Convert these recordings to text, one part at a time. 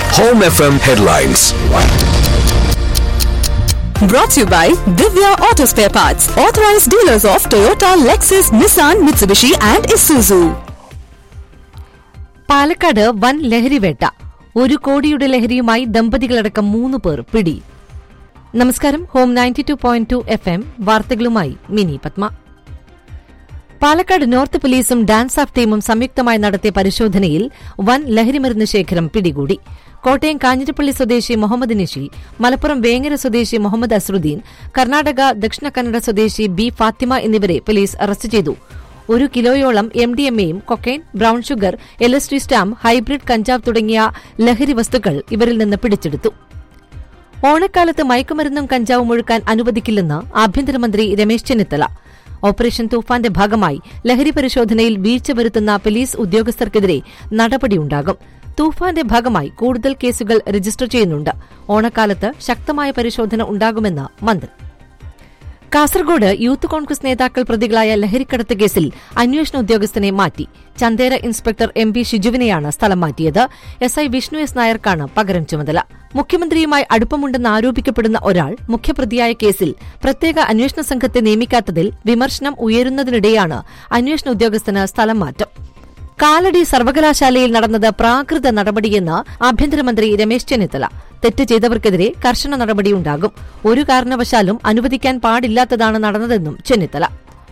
Home FM headlines. Brought to you by Divya Auto Spare Parts, authorized dealers of Toyota, Lexus, Nissan, Mitsubishi, and Isuzu. Palakkad വൻ ലഹരിവേട്ട ഒരു കോടിയുടെ ലഹരിയുമായി ദമ്പതികളടക്കം മൂന്ന് പേർ പിടി നമസ്കാരം ഹോം ninety two point two F M വാർത്തകളുമായി മിനി പത്മ പാലക്കാട് നോർത്ത് പോലീസും ഡാൻസ് ഓഫ് ടീമും സംയുക്തമായി നടത്തിയ പരിശോധനയിൽ വൻ ലഹരിമരുന്ന് ശേഖരം പിടികൂടി കോട്ടയം കാഞ്ഞിരപ്പള്ളി സ്വദേശി മുഹമ്മദ് നിഷി മലപ്പുറം വേങ്ങര സ്വദേശി മുഹമ്മദ് അസ്രുദ്ദീൻ കർണാടക ദക്ഷിണ കന്നഡ സ്വദേശി ബി ഫാത്തിമ എന്നിവരെ പോലീസ് അറസ്റ്റ് ചെയ്തു ഒരു കിലോയോളം എം ഡി എം എയും cocaine brown sugar L S D stamp hybrid കഞ്ചാവ് തുടങ്ങിയ ലഹരി വസ്തുക്കൾ ഇവരിൽ നിന്ന് പിടിച്ചെടുത്തു ഓണക്കാലത്ത് മയക്കുമരുന്നും കഞ്ചാവും ഒഴുക്കാൻ അനുവദിക്കില്ലെന്ന് ആഭ്യന്തരമന്ത്രി രമേശ് ചെന്നിത്തല ഓപ്പറേഷൻ തൂഫാന്റെ ഭാഗമായി ലഹരി പരിശോധനയിൽ വീഴ്ച വരുത്തുന്ന പോലീസ് ഉദ്യോഗസ്ഥർക്കെതിരെ നടപടിയുണ്ടാകും തൂഫാന്റെ ഭാഗമായി കൂടുതൽ കേസുകൾ രജിസ്റ്റർ ചെയ്യുന്നുണ്ട് ഓണക്കാലത്ത് ശക്തമായ പരിശോധന ഉണ്ടാകുമെന്ന് മന്ത്രി കാസർഗോഡ് യൂത്ത് കോൺഗ്രസ് നേതാക്കൾ പ്രതികളായ ലഹരിക്കടത്ത് കേസിൽ അന്വേഷണ ഉദ്യോഗസ്ഥനെ മാറ്റി ചന്തേര ഇൻസ്പെക്ടർ എം പി ഷിജുവിനെയാണ് സ്ഥലം മാറ്റിയത് എസ് ഐ വിഷ്ണു എസ് നായർക്കാണ് പകരം ചുമതല മുഖ്യമന്ത്രിയുമായി അടുപ്പമുണ്ടെന്ന് ആരോപിക്കപ്പെടുന്ന ഒരാൾ മുഖ്യപ്രതിയായ കേസിൽ പ്രത്യേക അന്വേഷണ സംഘത്തെ നിയമിക്കാത്തതിൽ വിമർശനം ഉയരുന്നതിനിടെയാണ് അന്വേഷണ ഉദ്യോഗസ്ഥന് സ്ഥലം മാറ്റം കാലടി സർവകലാശാലയിൽ നടന്നത് പ്രാകൃത നടപടിയെന്ന് ആഭ്യന്തരമന്ത്രി രമേശ് ചെന്നിത്തല തെറ്റ് ചെയ്തവർക്കെതിരെ കർശന നടപടിയുണ്ടാകും ഒരു കാരണവശാലും അനുവദിക്കാൻ പാടില്ലാത്തതാണ് നടന്നതെന്നും ചെന്നിത്തല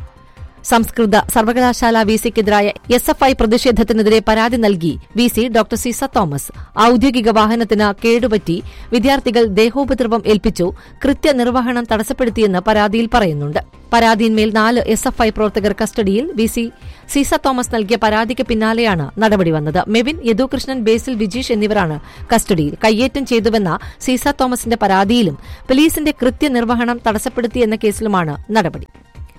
സംസ്കൃത സർവകലാശാല വിസിക്കെതിരായ എസ് എഫ് ഐ പ്രതിഷേധത്തിനെതിരെ പരാതി നൽകി V C doctor Ciza Thomas ഔദ്യോഗിക വാഹനത്തിന് കേടുപറ്റി വിദ്യാർത്ഥികൾ ദേഹോപദ്രവം ഏൽപ്പിച്ചു കൃത്യനിർവഹണം തടസ്സപ്പെടുത്തിയെന്ന് പരാതിയിൽ പറയുന്നുണ്ട് പരാതിയിന്മേൽ നാല് എസ് എഫ് ഐ പ്രവർത്തകർ കസ്റ്റഡിയിൽ വി സി സീസ തോമസ് നൽകിയ പരാതിക്ക് പിന്നാലെയാണ് നടപടി വന്നത് മെവിൻ യദുകൃഷ്ണൻ ബേസിൽ വിജീഷ് എന്നിവരാണ് കസ്റ്റഡിയിൽ കയ്യേറ്റം ചെയ്തുവെന്ന സീസ തോമസിന്റെ പരാതിയിലും പോലീസിന്റെ കൃത്യനിർവഹണം തടസ്സപ്പെടുത്തിയെന്ന കേസിലുമാണ് നടപടി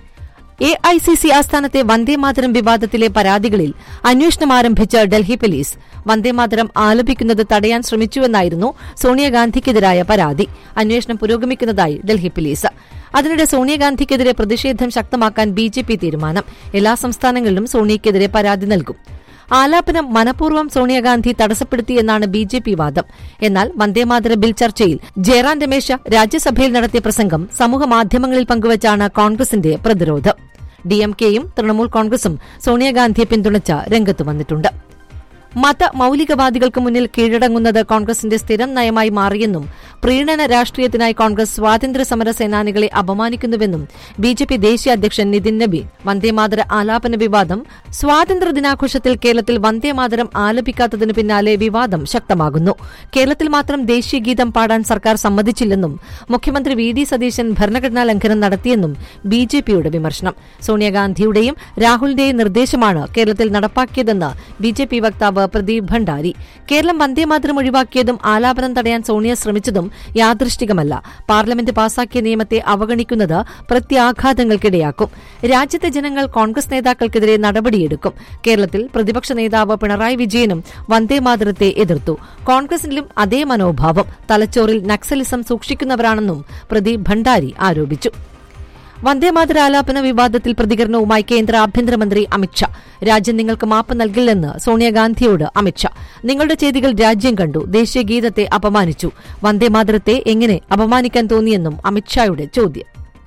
എ ഐ സി സി ആസ്ഥാനത്തെ വന്ദേമാതരം വിവാദത്തിലെ പരാതികളിൽ അന്വേഷണം ആരംഭിച്ച ഡൽഹി പോലീസ് വന്ദേമാതരം ആലപിക്കുന്നത് തടയാൻ ശ്രമിച്ചുവെന്നായിരുന്നു സോണിയാഗാന്ധിക്കെതിരായ പരാതി അന്വേഷണം പുരോഗമിക്കുന്നതായി ഡൽഹി പോലീസ് അതിനിടെ സോണിയാഗാന്ധിക്കെതിരെ പ്രതിഷേധം ശക്തമാക്കാൻ ബി ജെ പി തീരുമാനം എല്ലാ സംസ്ഥാനങ്ങളിലും സോണിയയ്ക്കെതിരെ പരാതി നൽകും ആലാപനം മനഃപൂർവ്വം സോണിയാഗാന്ധി തടസ്സപ്പെടുത്തിയെന്നാണ് ബി ജെ പി വാദം എന്നാൽ വന്ദേമാതര ബിൽ ചർച്ചയിൽ ജയറാം രമേശ് രാജ്യസഭയിൽ നടത്തിയ പ്രസംഗം സമൂഹമാധ്യമങ്ങളിൽ പങ്കുവച്ചാണ് കോൺഗ്രസിന്റെ പ്രതിരോധം ഡിഎംകെയും തൃണമൂൽ കോൺഗ്രസും സോണിയാഗാന്ധിയെ പിന്തുണച്ച് രംഗത്ത് വന്നിട്ടുണ്ട് മത മൌലികവാദികൾക്ക് മുന്നിൽ കീഴടങ്ങുന്നത് കോൺഗ്രസിന്റെ സ്ഥിരം നയമായി മാറിയെന്നും പ്രീണന രാഷ്ട്രീയത്തിനായി കോൺഗ്രസ് സ്വാതന്ത്ര്യ സമര സേനാനികളെ അപമാനിക്കുന്നുവെന്നും ബി ജെ പി ദേശീയ അധ്യക്ഷൻ നിതിൻ നബി വന്ദേമാതര ആലാപന വിവാദം സ്വാതന്ത്ര്യ ദിനാഘോഷത്തിൽ കേരളത്തിൽ വന്ദേമാതരം ആലപിക്കാത്തതിന് പിന്നാലെ വിവാദം ശക്തമാകുന്നു കേരളത്തിൽ മാത്രം ദേശീയ ഗീതം പാടാൻ സർക്കാർ സമ്മതിച്ചില്ലെന്നും മുഖ്യമന്ത്രി വി ഡി സതീശൻ ഭരണഘടനാ ലംഘനം നടത്തിയെന്നും ബി ജെ പിയുടെ വിമർശനം സോണിയാഗാന്ധിയുടെയും രാഹുലിന്റെയും നിർദ്ദേശമാണ് കേരളത്തിൽ നടപ്പാക്കിയതെന്ന് ബി ജെ പി വക്താവ് പ്രദീപ് ഭണ്ഡാരി കേരളം വന്ദേമാതരം ഒഴിവാക്കിയതും ആലാപനം തടയാൻ സോണിയ ശ്രമിച്ചതും യാദൃഷ്ടികമല്ല പാർലമെന്റ് പാസാക്കിയ നിയമത്തെ അവഗണിക്കുന്നത് പ്രത്യാഘാതങ്ങൾക്കിടയാക്കും രാജ്യത്തെ ജനങ്ങൾ കോൺഗ്രസ് നേതാക്കൾക്കെതിരെ നടപടിയെടുക്കും കേരളത്തിൽ പ്രതിപക്ഷ നേതാവ് പിണറായി വിജയനും വന്ദേമാതരത്തെ എതിർത്തു കോൺഗ്രസിലും അതേ മനോഭാവം തലച്ചോറിൽ നക്സലിസം സൂക്ഷിക്കുന്നവരാണെന്നും പ്രദീപ് ഭണ്ഡാരി ആരോപിച്ചു വന്ദേമാതര ആലാപന വിവാദത്തിൽ പ്രതികരണവുമായി കേന്ദ്ര ആഭ്യന്തരമന്ത്രി അമിത്ഷാ രാജ്യം നിങ്ങൾക്ക് മാപ്പ് നൽകില്ലെന്ന് സോണിയാഗാന്ധിയോട് അമിത്ഷാ നിങ്ങളുടെ ചെയ്തികൾ രാജ്യം കണ്ടു ദേശീയ ഗീതത്തെ അപമാനിച്ചു വന്ദേമാതരത്തെ എങ്ങനെ അപമാനിക്കാൻ തോന്നിയെന്നും അമിത്ഷായുടെ ചോദ്യം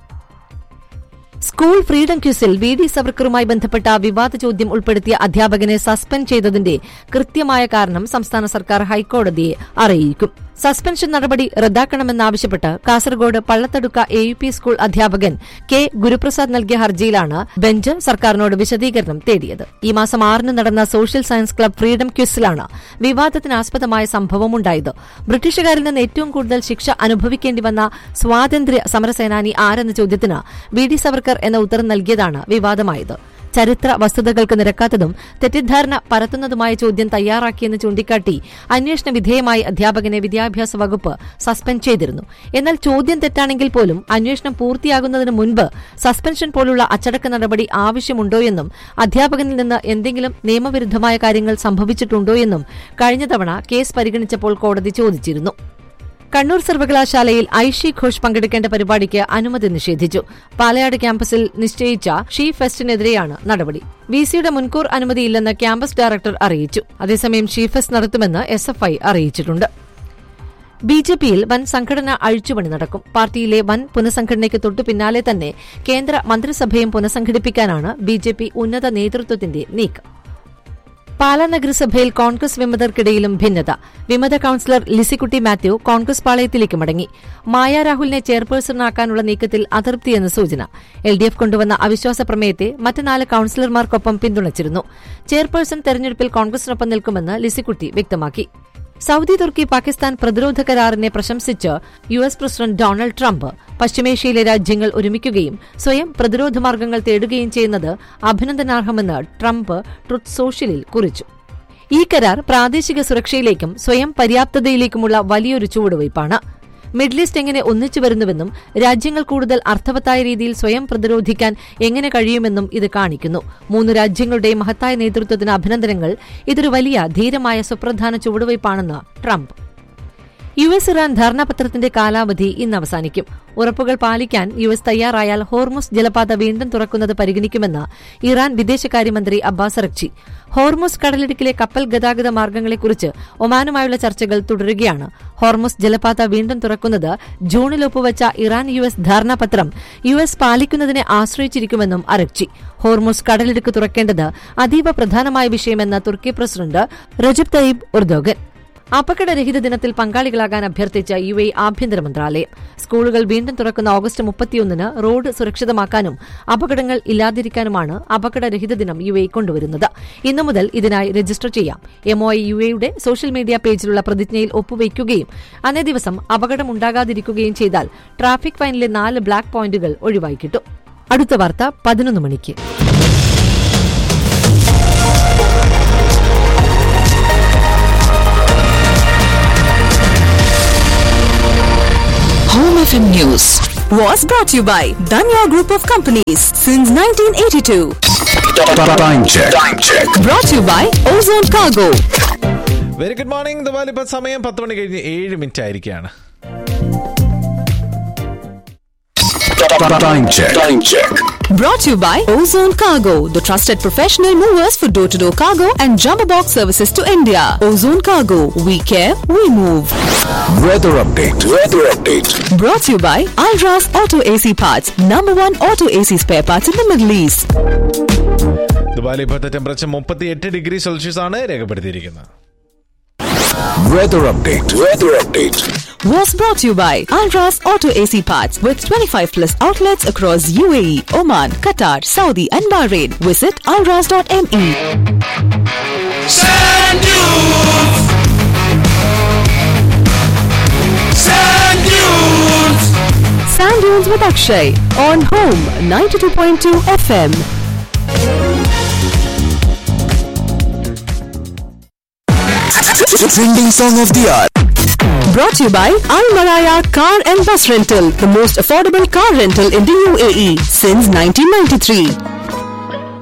സ്കൂൾ ഫ്രീഡം ക്യൂസിൽ വി ഡി സവർക്കറുമായി ബന്ധപ്പെട്ട വിവാദ ചോദ്യം ഉൾപ്പെടുത്തിയ അധ്യാപകനെ സസ്പെൻഡ് ചെയ്തതിന്റെ കൃത്യമായ കാരണം സംസ്ഥാന സർക്കാർ ഹൈക്കോടതിയെ അറിയിക്കും സസ്പെൻഷൻ നടപടി റദ്ദാക്കണമെന്നാവശ്യപ്പെട്ട് Kasaragod Pallathadukka A U P school അധ്യാപകൻ കെ ഗുരുപ്രസാദ് നൽകിയ ഹർജിയിലാണ് ബെഞ്ച് സർക്കാരിനോട് വിശദീകരണം തേടിയത് ഈ മാസം ആറിന് നടന്ന സോഷ്യൽ സയൻസ് ക്ലബ് ഫ്രീഡം ക്യൂസിലാണ് വിവാദത്തിനാസ്പദമായ സംഭവമുണ്ടായത് ബ്രിട്ടീഷുകാരിൽ നിന്ന് ഏറ്റവും കൂടുതൽ ശിക്ഷ അനുഭവിക്കേണ്ടി വന്ന സ്വാതന്ത്ര്യ സമരസേനാനി ആരെന്ന ചോദ്യത്തിന് വി ഡി സവർക്കർ എന്ന ഉത്തരം നൽകിയതാണ് വിവാദമായത് ചരിത്ര വസ്തുതകൾക്ക് നിരക്കാത്തതും തെറ്റിദ്ധാരണ പരത്തുന്നതുമായ ചോദ്യം തയ്യാറാക്കിയെന്ന് ചൂണ്ടിക്കാട്ടി അന്വേഷണ വിധേയമായി അധ്യാപകനെ വിദ്യാഭ്യാസ വകുപ്പ് സസ്പെൻഡ് ചെയ്തിരുന്നു എന്നാൽ ചോദ്യം തെറ്റാണെങ്കിൽ പോലും അന്വേഷണം പൂർത്തിയാകുന്നതിന് മുൻപ് സസ്പെൻഷൻ പോലുള്ള അച്ചടക്ക നടപടി ആവശ്യമുണ്ടോയെന്നും അധ്യാപകനിൽ നിന്ന് എന്തെങ്കിലും നിയമവിരുദ്ധമായ കാര്യങ്ങൾ സംഭവിച്ചിട്ടുണ്ടോയെന്നും കഴിഞ്ഞ തവണ കേസ് പരിഗണിച്ചപ്പോൾ കോടതി ചോദിച്ചിരുന്നു കണ്ണൂർ സർവകലാശാലയിൽ ഐഷി ഘോഷ് പങ്കെടുക്കേണ്ട പരിപാടിക്ക് അനുമതി നിഷേധിച്ചു പാലയാട് ക്യാമ്പസിൽ നിശ്ചയിച്ച ഷീ ഫെസ്റ്റിനെതിരെയാണ് നടപടി വിസിയുടെ മുൻകൂർ അനുമതിയില്ലെന്ന് ക്യാമ്പസ് ഡയറക്ടർ അറിയിച്ചു അതേസമയം ഷീ ഫെസ്റ്റ് നടത്തുമെന്ന് എസ് എഫ് ഐ അറിയിച്ചിട്ടുണ്ട് ബി ജെ പിയിൽ വൻ സംഘടന അഴിച്ചുപണി നടക്കും പാർട്ടിയിലെ വൻ പുനഃസംഘടനയ്ക്ക് തൊട്ടു പിന്നാലെ തന്നെ കേന്ദ്ര മന്ത്രിസഭയും പുനഃസംഘടിപ്പിക്കാനാണ് ബി ജെ പി ഉന്നത നേതൃത്വത്തിന്റെ നീക്കം പാലാ നഗരസഭയിൽ കോൺഗ്രസ് വിമതർക്കിടയിലും ഭിന്നത വിമത കൌൺസിലർ ലിസിക്കുട്ടി മാത്യു കോൺഗ്രസ് പാളയത്തിലേക്ക് മടങ്ങി മായ രാഹുലിനെ ചെയർപേഴ്സണാക്കാനുള്ള നീക്കത്തിൽ അതൃപ്തിയെന്ന് സൂചന എൽ ഡി എഫ് കൊണ്ടുവന്ന അവിശ്വാസ പ്രമേയത്തെ മറ്റ് നാല് കൌൺസിലർമാർക്കൊപ്പം പിന്തുണച്ചിരുന്നു ചെയർപേഴ്സൺ തെരഞ്ഞെടുപ്പിൽ കോൺഗ്രസിനൊപ്പം നിൽക്കുമെന്ന് ലിസിക്കുട്ടി വ്യക്തമാക്കി സൌദി തുർക്കി പാകിസ്ഥാൻ പ്രതിരോധ കരാറിനെ പ്രശംസിച്ച് U S president Donald Trump പശ്ചിമേഷ്യയിലെ രാജ്യങ്ങൾ ഒരുമിക്കുകയും സ്വയം പ്രതിരോധ മാർഗങ്ങൾ തേടുകയും ചെയ്യുന്നത് അഭിനന്ദനാർഹമെന്ന് ട്രംപ് ട്രുത്ത് സോഷ്യലിൽ കുറിച്ചു ഈ കരാർ പ്രാദേശിക സുരക്ഷയിലേക്കും സ്വയം പര്യാപ്തതയിലേക്കുമുള്ള വലിയൊരു ചുവടുവയ്പ്പാണ് മിഡിൽ ഈസ്റ്റ് എങ്ങനെ ഒന്നിച്ചു വരുന്നുവെന്നും രാജ്യങ്ങൾ കൂടുതൽ അർത്ഥവത്തായ രീതിയിൽ സ്വയം പ്രതിരോധിക്കാൻ എങ്ങനെ കഴിയുമെന്നും ഇത് കാണിക്കുന്നു മൂന്ന് രാജ്യങ്ങളുടെയും മഹത്തായ നേതൃത്വത്തിന് അഭിനന്ദനങ്ങൾ ഇതൊരു വലിയ ധീരമായ സുപ്രധാന ചുവടുവയ്പ്പാണെന്ന് ട്രംപ് യു എസ് ഇറാൻ ധാരണാപത്രത്തിന്റെ കാലാവധി ഇന്ന് അവസാനിക്കും ഉറപ്പുകൾ പാലിക്കാൻ യു എസ് തയ്യാറായാൽ ഹോർമുസ് ജലപാത വീണ്ടും തുറക്കുന്നത് പരിഗണിക്കുമെന്ന് ഇറാൻ വിദേശകാര്യമന്ത്രി അബ്ബാസ് അറക്ചി ഹോർമുസ് കടലിടുക്കിലെ കപ്പൽ ഗതാഗത മാർഗങ്ങളെക്കുറിച്ച് ഒമാനുമായുള്ള ചർച്ചകൾ തുടരുകയാണ് ഹോർമുസ് ജലപാത വീണ്ടും തുറക്കുന്നത് ജൂണിൽ ഒപ്പുവച്ച ഇറാൻ യു എസ് ധാരണാപത്രം യു എസ് പാലിക്കുന്നതിനെ ആശ്രയിച്ചിരിക്കുമെന്നും അറക്ചി ഹോർമുസ് കടലിടുക്ക് തുറക്കേണ്ടത് അതീവ പ്രധാനമായ വിഷയമെന്ന് തുർക്കി പ്രസിഡന്റ് റജബ് തയ്യിബ് ഉർദോഗൻ അപകടരഹിത ദിനത്തിൽ പങ്കാളികളാകാൻ അഭ്യർത്ഥിച്ച യു എ ആഭ്യന്തര മന്ത്രാലയം സ്കൂളുകൾ വീണ്ടും തുറക്കുന്ന ഓഗസ്റ്റ് മുപ്പത്തിയൊന്നിന് റോഡ് സുരക്ഷിതമാക്കാനും അപകടങ്ങൾ ഇല്ലാതിരിക്കാനുമാണ് അപകടരഹിത ദിനം യു എ കൊണ്ടുവരുന്നത് ഇന്നു മുതൽ ഇതിനായി രജിസ്റ്റർ ചെയ്യാം എംഒഐ യു എയുടെ സോഷ്യൽ മീഡിയ പേജിലുള്ള പ്രതിജ്ഞയിൽ ഒപ്പുവയ്ക്കുകയും അന്നേ ദിവസം അപകടം ഉണ്ടാകാതിരിക്കുകയും ചെയ്താൽ ട്രാഫിക് ഫൈനിലെ നാല് ബ്ലാക്ക് പോയിന്റുകൾ ഒഴിവായി കിട്ടും അടുത്ത വാർത്ത പതിനൊന്ന് മണിക്ക് Home FM News was brought to you by Danya Group of Companies since 1982. Time check. Time check. Brought to you by Ozone Cargo. Very good morning ദുബായിൽ ഇപ്പൊ സമയം പത്ത് മണി കഴിഞ്ഞ് ഏഴ് മിനിറ്റ് ആയിരിക്കുകയാണ് Time check. Time check. Brought to you by Ozone Cargo, the trusted professional movers for door to door cargo and jumbo box services to India. Ozone Cargo, we care, we move. Weather update. Weather update. Brought to you by Alras Auto AC Parts, number one auto AC spare parts in the Middle East. ദുബായിൽ ഇപ്പോഴത്തെ temperature മുപ്പത്തി എട്ട് degree Celsius ആണ് രേഖപ്പെടുത്തിയിരിക്കുന്നത് Weather update. Weather update. Was brought to you by Alras Auto AC Parts with 25 plus outlets across UAE, Oman, Qatar, Saudi, and Bahrain. Visit alras.me. Sand dunes. Sand dunes. Sand Dunes with Akshay on Home 92.2 FM. Trending song of the hour. Brought to you by Al Maraya Car and Bus Rental, the most affordable car rental in the UAE since 1993.